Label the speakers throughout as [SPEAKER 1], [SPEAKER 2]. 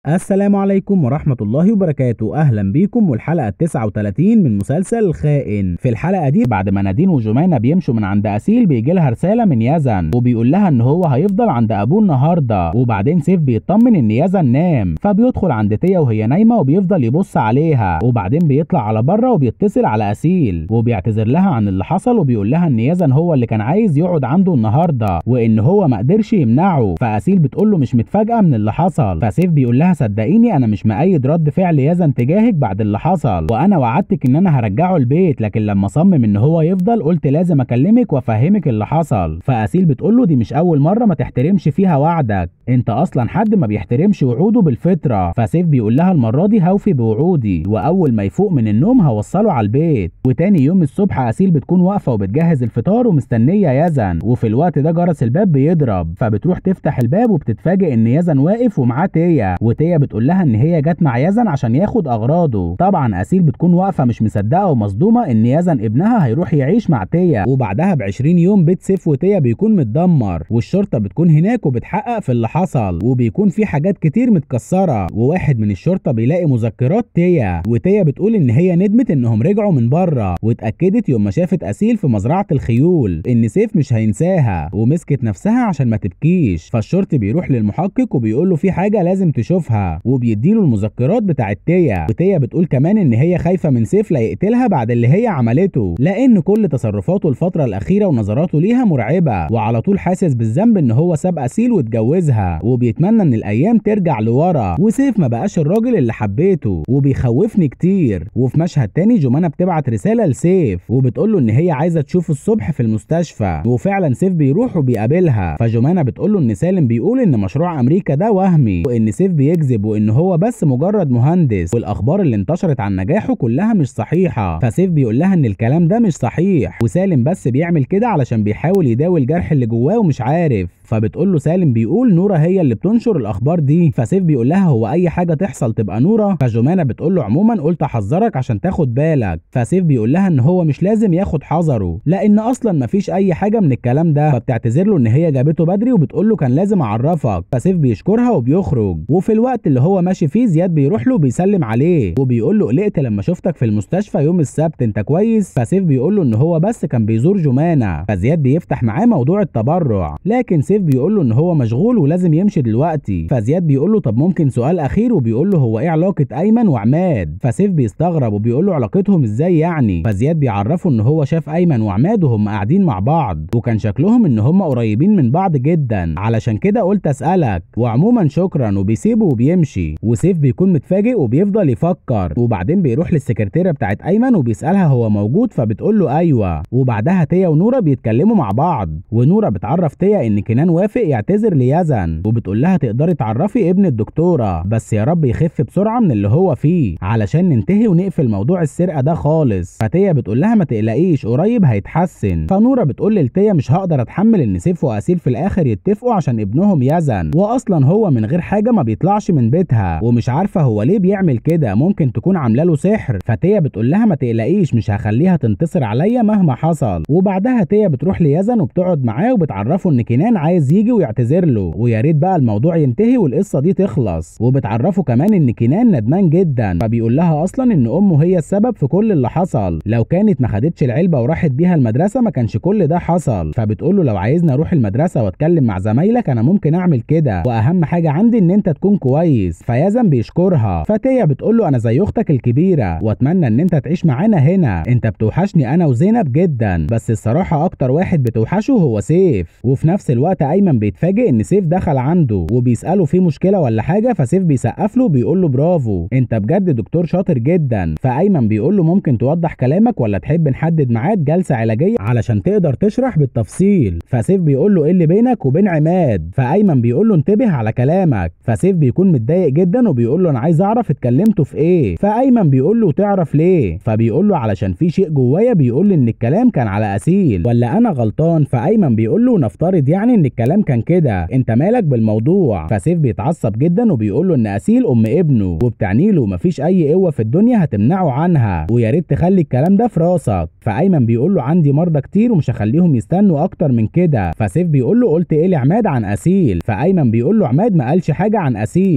[SPEAKER 1] السلام عليكم ورحمة الله وبركاته أهلا بيكم والحلقة 39 من مسلسل الخائن في الحلقة دي بعد ما نادين وجمانة بيمشوا من عند أسيل بيجي لها رسالة من يزن وبيقول لها إن هو هيفضل عند أبوه النهاردة وبعدين سيف بيطمن إن يزن نام فبيدخل عند تيا وهي نايمة وبيفضل يبص عليها وبعدين بيطلع على بره وبيتصل على أسيل وبيعتذر لها عن اللي حصل وبيقول لها إن يزن هو اللي كان عايز يقعد عنده النهاردة وإن هو ما قدرش يمنعه فأسيل بتقول له مش متفاجئة من اللي حصل فسيف بيقول لها صدقيني انا مش مأيد رد فعل يزن تجاهك بعد اللي حصل وانا وعدتك ان انا هرجعه البيت لكن لما صمم ان هو يفضل قلت لازم اكلمك وافهمك اللي حصل فاسيل بتقول له دي مش اول مره ما تحترمش فيها وعدك انت اصلا حد ما بيحترمش وعوده بالفطره فسيف بيقول لها المره دي هوفي بوعودي واول ما يفوق من النوم هوصله على البيت وتاني يوم الصبح اسيل بتكون واقفه وبتجهز الفطار ومستنيه يزن وفي الوقت ده جرس الباب بيضرب فبتروح تفتح الباب وبتتفاجئ ان يزن واقف ومعاه تيا وتيا بتقول لها ان هي جت مع يزن عشان ياخد اغراضه طبعا اسيل بتكون واقفه مش مصدقه ومصدومه ان يزن ابنها هيروح يعيش مع تيا وبعدها ب 20 يوم بيت سيف وتيا بيكون متدمر والشرطه بتكون هناك وبتحقق في اللي حصل وبيكون في حاجات كتير متكسره وواحد من الشرطه بيلاقي مذكرات تيا وتيا بتقول ان هي ندمت انهم رجعوا من بره واتاكدت يوم ما شافت اسيل في مزرعه الخيول ان سيف مش هينساها ومسكت نفسها عشان ما تبكيش فالشرطي بيروح للمحقق وبيقول له في حاجه لازم تشوفها وبيديله المذكرات بتاعت تيا وتيا بتقول كمان ان هي خايفه من سيف لا يقتلها بعد اللي هي عملته لان كل تصرفاته الفتره الاخيره ونظراته ليها مرعبه وعلى طول حاسس بالذنب ان هو ساب اسيل واتجوزها وبيتمنى ان الايام ترجع لورا وسيف ما بقاش الراجل اللي حبيته وبيخوفني كتير وفي مشهد تاني جمانة بتبعت رساله لسيف وبتقول له ان هي عايزه تشوفه الصبح في المستشفى وفعلا سيف بيروح وبيقابلها فجمانة بتقول له ان سالم بيقول ان مشروع امريكا ده وهمي وان سيف بيكذب وان هو بس مجرد مهندس والاخبار اللي انتشرت عن نجاحه كلها مش صحيحه فسيف بيقول لها ان الكلام ده مش صحيح وسالم بس بيعمل كده علشان بيحاول يداوي الجرح اللي جواه ومش عارف فبتقول له سالم بيقول نورة هي اللي بتنشر الاخبار دي فسيف بيقول لها هو اي حاجه تحصل تبقى نورة فجمانة بتقول له عموما قلت احذرك عشان تاخد بالك فسيف بيقول لها ان هو مش لازم ياخد حذره لان اصلا مفيش اي حاجه من الكلام ده فبتعتذر له ان هي جابته بدري وبتقول له كان لازم اعرفك فسيف بيشكرها وبيخرج وفي الوقت اللي هو ماشي فيه زياد بيروح له بيسلم عليه وبيقول له قلقت لما شفتك في المستشفى يوم السبت انت كويس فسيف بيقول له ان هو بس كان بيزور جمانة فزياد بيفتح معاه موضوع التبرع لكن سيف بيقول له ان هو مشغول ولازم يمشي دلوقتي فزياد بيقول له طب ممكن سؤال اخير وبيقول له هو ايه علاقه ايمن وعماد فسيف بيستغرب وبيقول له علاقتهم ازاي يعني فزياد بيعرفه ان هو شاف ايمن وعماد وهم قاعدين مع بعض وكان شكلهم ان هم قريبين من بعض جدا علشان كده قلت اسالك وعموما شكرا وبيسيبه وبيمشي وسيف بيكون متفاجئ وبيفضل يفكر وبعدين بيروح للسكرتيره بتاعت ايمن وبيسالها هو موجود فبتقول له ايوه وبعدها تيا ونوره بيتكلموا مع بعض ونوره بتعرف تيا ان كنان وافق يعتذر ليزن وبتقول لها تقدري تعرفي ابن الدكتوره بس يا رب يخف بسرعه من اللي هو فيه علشان ننتهي ونقفل موضوع السرقه ده خالص فتيا بتقول لها ما تقلقيش قريب هيتحسن فنوره بتقول لتيا مش هقدر اتحمل ان سيف واسيل في الاخر يتفقوا عشان ابنهم يزن واصلا هو من غير حاجه ما بيطلعش من بيتها ومش عارفه هو ليه بيعمل كده ممكن تكون عامله له سحر فتيا بتقول لها ما تقلقيش مش هخليها تنتصر عليا مهما حصل وبعدها تيا بتروح ليزن وبتقعد معاه وبتعرفه ان كنان عايز يجي ويعتذر له ويا ريت بقى الموضوع ينتهي والقصه دي تخلص وبتعرفه كمان ان كنان ندمان جدا فبيقول لها اصلا ان امه هي السبب في كل اللي حصل لو كانت ما خدتش العلبه وراحت بيها المدرسه ما كانش كل ده حصل فبتقول له لو عايزني اروح المدرسه واتكلم مع زمايلك انا ممكن اعمل كده واهم حاجه عندي ان انت تكون كويس فيزن بيشكرها فتيا بتقول له انا زي اختك الكبيره واتمنى ان انت تعيش معانا هنا انت بتوحشني انا وزينب جدا بس الصراحه اكتر واحد بتوحشه هو سيف وفي نفس الوقت ايمن بيتفاجئ ان سيف دخل عنده وبيساله في مشكله ولا حاجه فسيف بيسقف له وبيقول له برافو انت بجد دكتور شاطر جدا فايمن بيقول له ممكن توضح كلامك ولا تحب نحدد ميعاد جلسه علاجيه علشان تقدر تشرح بالتفصيل فسيف بيقول له ايه اللي بينك وبين عماد فايمن بيقول له انتبه على كلامك فسيف بيكون متضايق جدا وبيقول له انا عايز اعرف اتكلمتوا في ايه فايمن بيقول له تعرف ليه فبيقول له علشان في شيء جوايا بيقول لي ان الكلام كان على اسيل ولا انا غلطان فايمن بيقول له نفترض يعني ان الكلام كان كده انت مالك بالموضوع فسيف بيتعصب جدا وبيقول له ان اسيل ام ابنه وبتعني له مفيش اي قوه في الدنيا هتمنعه عنها ويا ريت تخلي الكلام ده في راسك فايمن بيقول له عندي مرضى كتير ومش هخليهم يستنوا اكتر من كده فسيف بيقول له قلت ايه لعماد عن اسيل فايمن بيقول له عماد ما قالش حاجه عن اسيل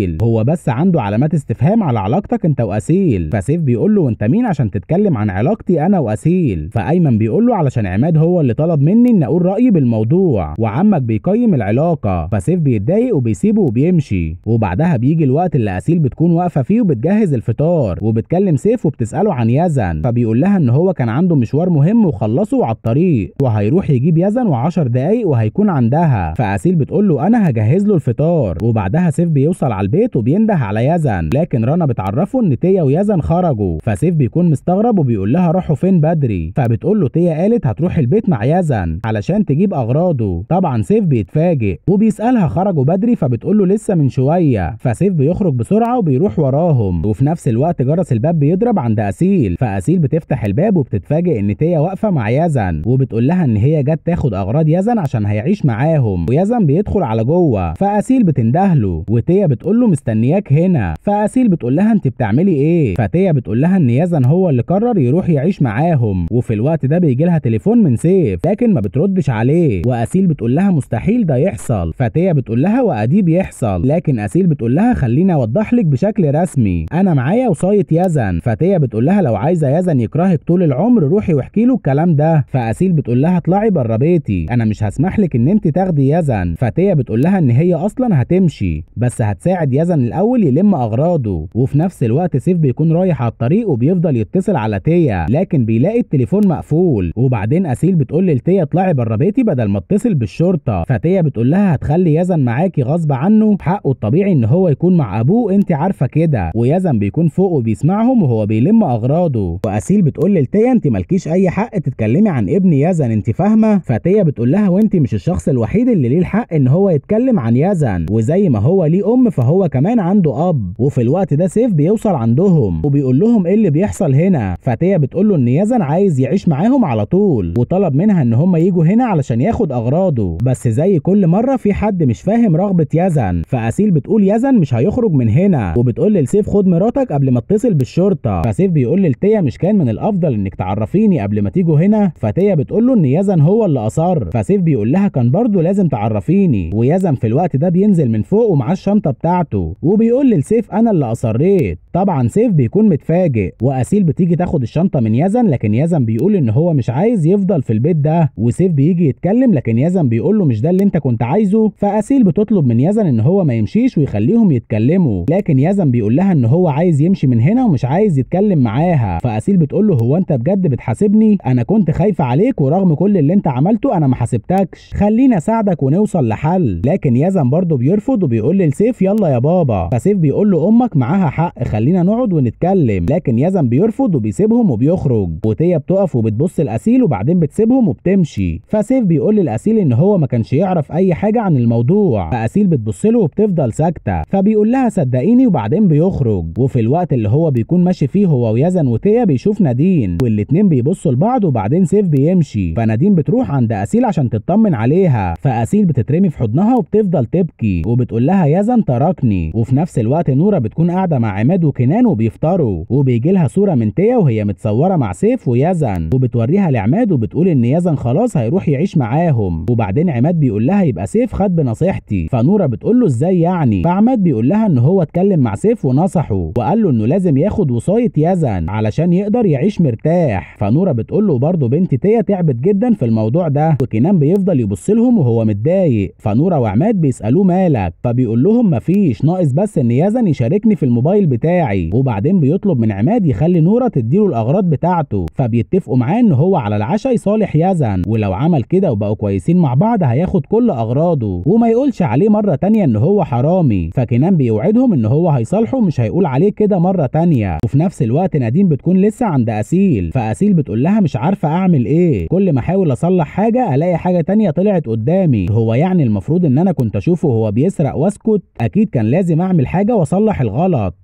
[SPEAKER 1] اسيل هو بس عنده علامات استفهام على علاقتك انت واسيل فسيف بيقول له انت مين عشان تتكلم عن علاقتي انا واسيل فايمن بيقول له علشان عماد هو اللي طلب مني ان اقول رايي بالموضوع وعمك بيقيم العلاقه فسيف بيتضايق وبيسيبه وبيمشي وبعدها بيجي الوقت اللي اسيل بتكون واقفه فيه وبتجهز الفطار وبتكلم سيف وبتساله عن يزن فبيقول لها ان هو كان عنده مشوار مهم وخلصه على الطريق وهيروح يجيب يزن و10 دقايق وهيكون عندها فاسيل بتقول له انا هجهز له الفطار وبعدها سيف بيوصل على البيت وبينده على يزن لكن رنا بتعرفه ان تيا ويزن خرجوا فسيف بيكون مستغرب وبيقول لها راحوا فين بدري فبتقول له تيا قالت هتروح البيت مع يزن علشان تجيب اغراضه طبعا سيف بيتفاجئ وبيسالها خرجوا بدري فبتقول له لسه من شويه فسيف بيخرج بسرعه وبيروح وراهم وفي نفس الوقت جرس الباب بيضرب عند اسيل فاسيل بتفتح الباب وبتتفاجئ ان تيا واقفه مع يزن وبتقول لها ان هي جت تاخد اغراض يزن عشان هيعيش معاهم ويزن بيدخل على جوه فاسيل بتندهله وتيا بتقول له مستنياك هنا فاسيل بتقول لها انت بتعملي ايه فتيا بتقول لها ان يزن هو اللي قرر يروح يعيش معاهم وفي الوقت ده بيجي لها تليفون من سيف لكن ما بتردش عليه واسيل بتقول لها مستحيل ده يحصل فتيا بتقول لها وادي بيحصل لكن اسيل بتقول لها خليني اوضح لك بشكل رسمي انا معايا وصايه يزن فتيا بتقول لها لو عايزه يزن يكرهك طول العمر روحي واحكي له الكلام ده فاسيل بتقول لها اطلعي بره بيتي انا مش هسمح لك ان انت تاخدي يزن فتيا بتقول لها ان هي اصلا هتمشي بس هتساعد يزن الاول يلم اغراضه وفي نفس الوقت سيف بيكون رايح على الطريق وبيفضل يتصل على تيا لكن بيلاقي التليفون مقفول وبعدين اسيل بتقول لتيا اطلعي بره بيتي بدل ما اتصل بالشرطه فتيا بتقول لها هتخلي يزن معاكي غصب عنه حقه الطبيعي ان هو يكون مع ابوه انت عارفه كده ويزن بيكون فوق وبيسمعهم وهو بيلم اغراضه واسيل بتقول لتيا انت مالكيش اي حق تتكلمي عن ابن يزن انت فاهمه فتيا بتقول لها وانت مش الشخص الوحيد اللي ليه الحق ان هو يتكلم عن يزن وزي ما هو ليه ام فهو كمان عنده اب وفي الوقت ده سيف بيوصل عندهم وبيقول لهم ايه اللي بيحصل هنا فتيا بتقول له ان يزن عايز يعيش معاهم على طول وطلب منها ان هم يجوا هنا علشان ياخد اغراضه بس زي كل مره في حد مش فاهم رغبه يزن فاسيل بتقول يزن مش هيخرج من هنا وبتقول لسيف خد مراتك قبل ما اتصل بالشرطه فسيف بيقول لتيا مش كان من الافضل انك تعرفيني قبل ما تيجوا هنا فتيا بتقول له ان يزن هو اللي اصر فسيف بيقول لها كان برضه لازم تعرفيني ويزن في الوقت ده بينزل من فوق ومعاه الشنطه بتاعته وبيقول لسيف انا اللي اصريت طبعا سيف بيكون متفاجئ واسيل بتيجي تاخد الشنطه من يزن لكن يزن بيقول ان هو مش عايز يفضل في البيت ده وسيف بيجي يتكلم لكن يزن بيقول له مش ده اللي انت كنت عايزه فاسيل بتطلب من يزن ان هو ما يمشيش ويخليهم يتكلموا لكن يزن بيقول لها ان هو عايز يمشي من هنا ومش عايز يتكلم معاها فاسيل بتقول له هو انت بجد بتحاسبني انا كنت خايفه عليك ورغم كل اللي انت عملته انا ما حاسبتكش خليني اساعدك ونوصل لحل لكن يزن برضه بيرفض وبيقول لسيف يلا يا بابا فسيف بيقول له امك معاها حق خلينا نقعد ونتكلم لكن يزن بيرفض وبيسيبهم وبيخرج وتيا بتقف وبتبص الاسيل وبعدين بتسيبهم وبتمشي فسيف بيقول للاسيل ان هو ما كانش يعرف اي حاجه عن الموضوع فاسيل بتبص له وبتفضل ساكته فبيقول لها صدقيني وبعدين بيخرج وفي الوقت اللي هو بيكون ماشي فيه هو ويزن وتيا بيشوف نادين والاتنين بيبصوا لبعض وبعدين سيف بيمشي فنادين بتروح عند اسيل عشان تطمن عليها فاسيل بتترمي في حضنها وبتفضل تبكي وبتقول لها يزن تركني وفي نفس الوقت نوره بتكون قاعده مع عماد وكنان وبيفطروا وبيجي لها صوره من تيا وهي متصوره مع سيف ويزن وبتوريها لعماد وبتقول ان يزن خلاص هيروح يعيش معاهم وبعدين عماد بيقول لها يبقى سيف خد بنصيحتي فنوره بتقول له ازاي يعني فعماد بيقول لها ان هو اتكلم مع سيف ونصحه وقال له انه لازم ياخد وصايه يزن علشان يقدر يعيش مرتاح فنوره بتقول له برضه بنت تيا تعبت جدا في الموضوع ده وكنان بيفضل يبص لهم وهو متضايق فنوره وعماد بيسالوه مالك فبيقول لهم مفيش ناقص بس ان يزن يشاركني في الموبايل بتاعي وبعدين بيطلب من عماد يخلي نوره تديله الاغراض بتاعته فبيتفقوا معاه ان هو على العشاء يصالح يزن ولو عمل كده وبقوا كويسين مع بعض هياخد كل اغراضه وما يقولش عليه مره تانية ان هو حرامي فكنان بيوعدهم ان هو هيصالحه مش هيقول عليه كده مره تانية وفي نفس الوقت نادين بتكون لسه عند اسيل فاسيل بتقول لها مش عارفه اعمل ايه كل ما احاول اصلح حاجه الاقي حاجه تانية طلعت قدامي هو يعني المفروض ان انا كنت اشوفه وهو بيسرق واسكت اكيد كان لازم اعمل حاجه واصلح الغلط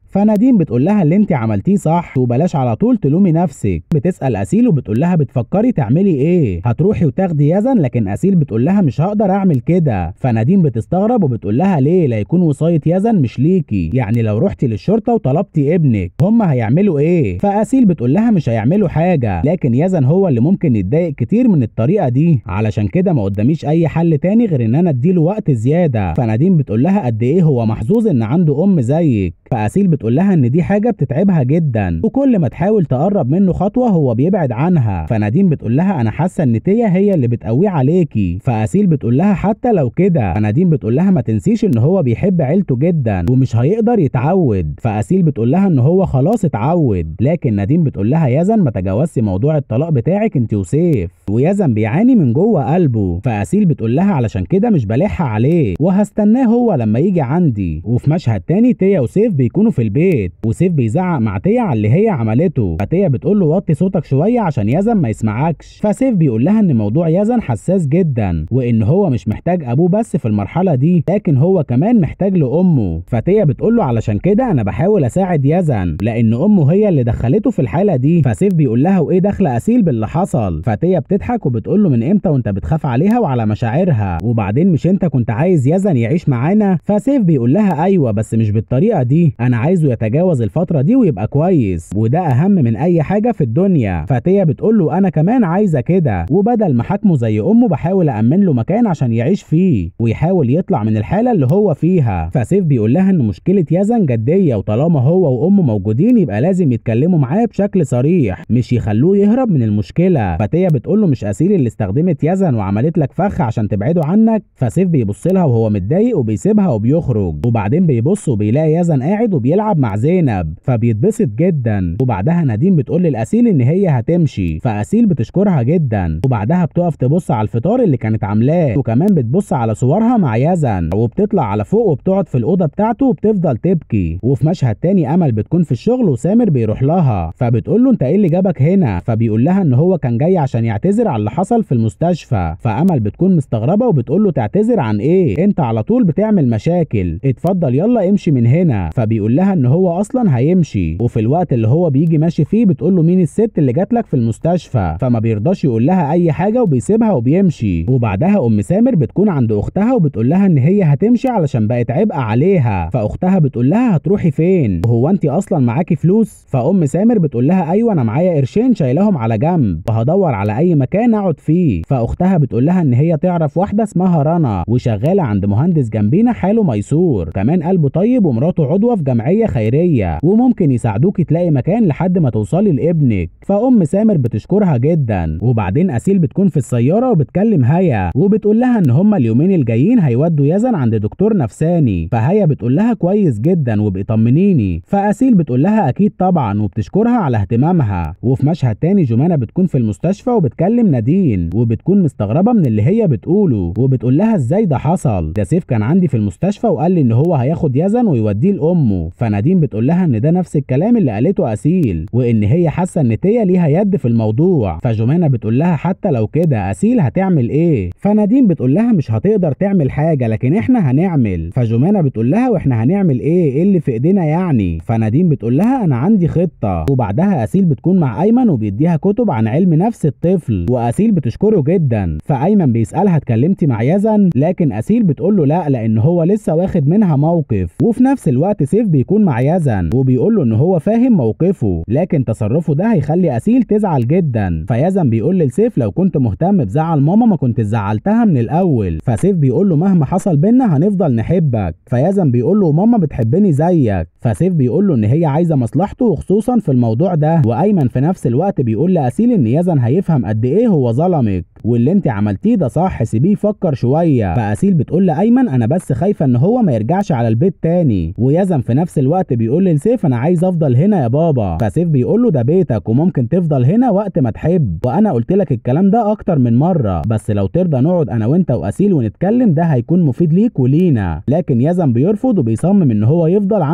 [SPEAKER 1] فنادين بتقول لها اللي انت عملتيه صح وبلاش على طول تلومي نفسك بتسال اسيل وبتقول لها بتفكري تعملي ايه هتروحي وتاخدي يزن لكن اسيل بتقول لها مش هقدر اعمل كده فنادين بتستغرب وبتقول لها ليه لا يكون وصايه يزن مش ليكي يعني لو رحتي للشرطه وطلبتي ابنك هم هيعملوا ايه فاسيل بتقول لها مش هيعملوا حاجه لكن يزن هو اللي ممكن يتضايق كتير من الطريقه دي علشان كده ما قداميش اي حل تاني غير ان انا اديله وقت زياده فنادين بتقول لها قد ايه هو محظوظ ان عنده ام زيك فاسيل بتقول لها ان دي حاجه بتتعبها جدا وكل ما تحاول تقرب منه خطوه هو بيبعد عنها فنادين بتقول لها انا حاسه ان تيا هي اللي بتقويه عليكي فاسيل بتقول لها حتى لو كده فنادين بتقول لها ما تنسيش ان هو بيحب عيلته جدا ومش هيقدر يتعود فاسيل بتقول لها ان هو خلاص اتعود لكن نادين بتقول لها يزن ما تجاوزش موضوع الطلاق بتاعك انت وسيف ويزن بيعاني من جوه قلبه فاسيل بتقول لها علشان كده مش بلحها عليه وهستناه هو لما يجي عندي وفي مشهد تاني تيا وسيف بيكونوا في البيت وسيف بيزعق مع تيا على اللي هي عملته فتيا بتقول له وطي صوتك شويه عشان يزن ما يسمعكش فسيف بيقول لها ان موضوع يزن حساس جدا وان هو مش محتاج ابوه بس في المرحله دي لكن هو كمان محتاج لامه فتيا بتقول له علشان كده انا بحاول اساعد يزن لان امه هي اللي دخلته في الحاله دي فسيف بيقول لها وايه دخل اسيل باللي حصل فتيا بتضحك وبتقول له من امتى وانت بتخاف عليها وعلى مشاعرها وبعدين مش انت كنت عايز يزن يعيش معانا فسيف بيقول لها ايوه بس مش بالطريقه دي انا عايزه يتجاوز الفتره دي ويبقى كويس وده اهم من اي حاجه في الدنيا فتيا بتقول له انا كمان عايزه كده وبدل ما حاكمه زي امه بحاول امن له مكان عشان يعيش فيه ويحاول يطلع من الحاله اللي هو فيها فسيف بيقول لها ان مشكله يزن جديه وطالما هو وامه موجودين يبقى لازم يتكلموا معاه بشكل صريح مش يخلوه يهرب من المشكله فتيا بتقول له مش اسيل اللي استخدمت يزن وعملت لك فخ عشان تبعده عنك فسيف بيبص لها وهو متضايق وبيسيبها وبيخرج وبعدين بيبص وبيلاقي يزن قاعد وبيلعب مع زينب فبيتبسط جدا وبعدها نادين بتقول للاسيل ان هي هتمشي فاسيل بتشكرها جدا وبعدها بتقف تبص على الفطار اللي كانت عاملاه وكمان بتبص على صورها مع يزن وبتطلع على فوق وبتقعد في الاوضه بتاعته وبتفضل تبكي وفي مشهد تاني امل بتكون في الشغل وسامر بيروح لها فبتقول له انت ايه اللي جابك هنا فبيقول لها ان هو كان جاي عشان يعتذر على اللي حصل في المستشفى فامل بتكون مستغربه وبتقول له تعتذر عن ايه انت على طول بتعمل مشاكل اتفضل يلا امشي من هنا فبيقول لها ان هو اصلا هيمشي وفي الوقت اللي هو بيجي ماشي فيه بتقول له مين الست اللي جات لك في المستشفى فما بيرضاش يقول لها اي حاجه وبيسيبها وبيمشي وبعدها ام سامر بتكون عند اختها وبتقول لها ان هي هتمشي علشان بقت عبء عليها فاختها بتقول لها هتروحي فين وهو انت اصلا معاكي فلوس فام سامر بتقول لها ايوه انا معايا قرشين شايلهم على جنب فهدور على اي مكان اقعد فيه فاختها بتقول لها ان هي تعرف واحده اسمها رنا وشغاله عند مهندس جنبينا حاله ميسور كمان قلبه طيب ومراته عضوه في جمعيه خيريه وممكن يساعدوكي تلاقي مكان لحد ما توصلي لابنك فام سامر بتشكرها جدا وبعدين اسيل بتكون في السياره وبتكلم هيا وبتقول لها ان هما اليومين الجايين هيودوا يزن عند دكتور نفساني فهيا بتقول لها كويس جدا وبيطمنيني فاسيل بتقول لها اكيد طبعا وبتشكرها على اهتمامها وفي مشهد تاني جمانه بتكون في المستشفى وبتكلم نادين وبتكون مستغربه من اللي هي بتقوله وبتقول لها ازاي ده حصل ده سيف كان عندي في المستشفى وقال لي ان هو هياخد يزن ويوديه لامه فنادين بتقول لها ان ده نفس الكلام اللي قالته اسيل وان هي حاسه ان تيا ليها يد في الموضوع فجمانه بتقول لها حتى لو كده اسيل هتعمل ايه فنادين بتقول لها مش هتقدر تعمل حاجه لكن احنا هنعمل فجمانه بتقول لها واحنا هنعمل ايه ايه اللي في ايدينا يعني فنادين بتقول لها انا عندي خطه وبعدها اسيل بتكون مع ايمن وبيديها كتب عن علم نفس الطفل واسيل بتشكره جدا فايمن بيسالها اتكلمتي مع يزن لكن اسيل بتقول له لا لان هو لسه واخد منها موقف وفي نفس الوقت سيف بيكون مع يزن وبيقول له ان هو فاهم موقفه لكن تصرفه ده هيخلي اسيل تزعل جدا فيزن بيقول لسيف لو كنت مهتم بزعل ماما ما كنت زعلتها من الاول فسيف بيقول له مهما حصل بينا هنفضل نحبك فيزن بيقول له ماما بتحبني زيك فسيف بيقول له ان هي عايزه مصلحته وخصوصا في الموضوع ده وايمن في نفس الوقت بيقول لاسيل ان يزن هيفهم قد ايه هو ظلمك واللي انت عملتيه ده صح سيبيه يفكر شويه فاسيل بتقول لايمن انا بس خايفه ان هو ما يرجعش على البيت تاني ويزن في نفس الوقت بيقول لسيف انا عايز افضل هنا يا بابا فسيف بيقول له ده بيتك وممكن تفضل هنا وقت ما تحب وانا قلت لك الكلام ده اكتر من مره بس لو ترضى نقعد انا وانت واسيل ونتكلم ده هيكون مفيد ليك ولينا لكن يزن بيرفض وبيصمم ان هو يفضل عنده في البيت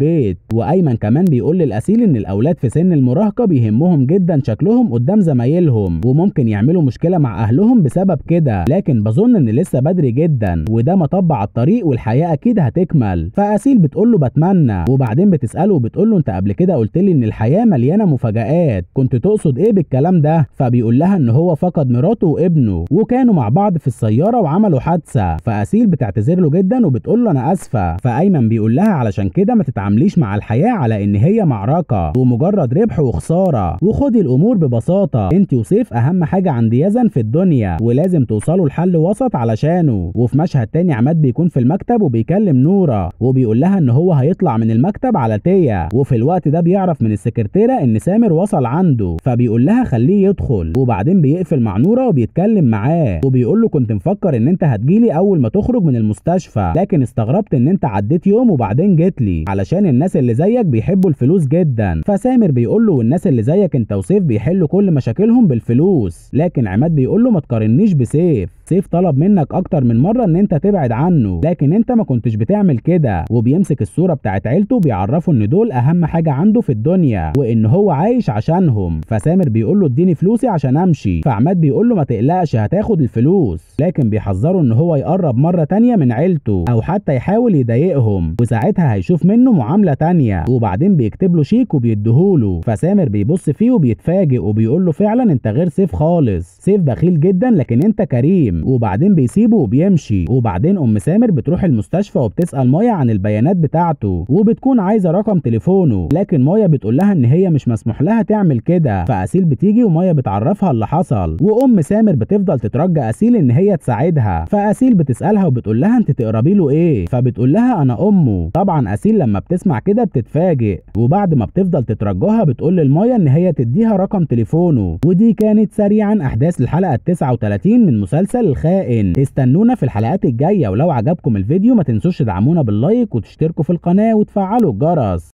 [SPEAKER 1] البيت وايمن كمان بيقول للاسيل ان الاولاد في سن المراهقه بيهمهم جدا شكلهم قدام زمايلهم وممكن يعملوا مشكله مع اهلهم بسبب كده لكن بظن ان لسه بدري جدا وده مطب على الطريق والحياه اكيد هتكمل فاسيل بتقول له بتمنى وبعدين بتساله وبتقول له انت قبل كده قلت لي ان الحياه مليانه مفاجآت كنت تقصد ايه بالكلام ده فبيقول لها ان هو فقد مراته وابنه وكانوا مع بعض في السياره وعملوا حادثه فاسيل بتعتذر له جدا وبتقول له انا اسفه فايمن بيقول لها علشان كده ما تتعامليش مع الحياه على ان هي معركه ومجرد ربح وخساره وخدي الامور ببساطه انت وسيف اهم حاجه عند يزن في الدنيا ولازم توصلوا لحل وسط علشانه وفي مشهد تاني عماد بيكون في المكتب وبيكلم نوره وبيقول لها ان هو هيطلع من المكتب على تيا وفي الوقت ده بيعرف من السكرتيره ان سامر وصل عنده فبيقول لها خليه يدخل وبعدين بيقفل مع نوره وبيتكلم معاه وبيقول له كنت مفكر ان انت هتجيلي اول ما تخرج من المستشفى لكن استغربت ان انت عديت يوم وبعدين جيت لي علشان الناس اللي زيك بيحبوا الفلوس جدا فسامر بيقول له والناس اللي زيك انت وسيف بيحلوا كل مشاكلهم بالفلوس لكن عماد بيقول له ما تقارنيش بسيف سيف طلب منك اكتر من مره ان انت تبعد عنه لكن انت ما كنتش بتعمل كده وبيمسك الصوره بتاعت عيلته وبيعرفه ان دول اهم حاجه عنده في الدنيا وان هو عايش عشانهم فسامر بيقول له اديني فلوسي عشان امشي فعماد بيقول له ما تقلقش هتاخد الفلوس لكن بيحذره ان هو يقرب مره تانية من عيلته او حتى يحاول يضايقهم وساعتها هيشوف منه معامله تانية وبعدين بيكتب له شيك وبيديهوله فسامر بيبص فيه وبيتفاجئ وبيقول له فعلا انت غير سيف خالص سيف بخيل جدا لكن انت كريم وبعدين بيسيبه وبيمشي وبعدين ام سامر بتروح المستشفى وبتسال مايا عن البيانات بتاعته وبتكون عايزه رقم تليفونه لكن مايا بتقول لها ان هي مش مسموح لها تعمل كده فاسيل بتيجي ومايا بتعرفها اللي حصل وام سامر بتفضل تترجى اسيل ان هي تساعدها فاسيل بتسالها وبتقول لها انت تقربي له ايه فبتقول لها انا امه طبعا اسيل لما بتسمع كده بتتفاجئ وبعد ما بتفضل تترجاها بتقول للمايا ان هي تديها رقم تليفونه ودي كانت سريعا احداث الحلقه 39 من مسلسل الخائن استنونا في الحلقات الجايه ولو عجبكم الفيديو ما تنسوش تدعمونا باللايك وتشتركوا في القناه وتفعلوا الجرس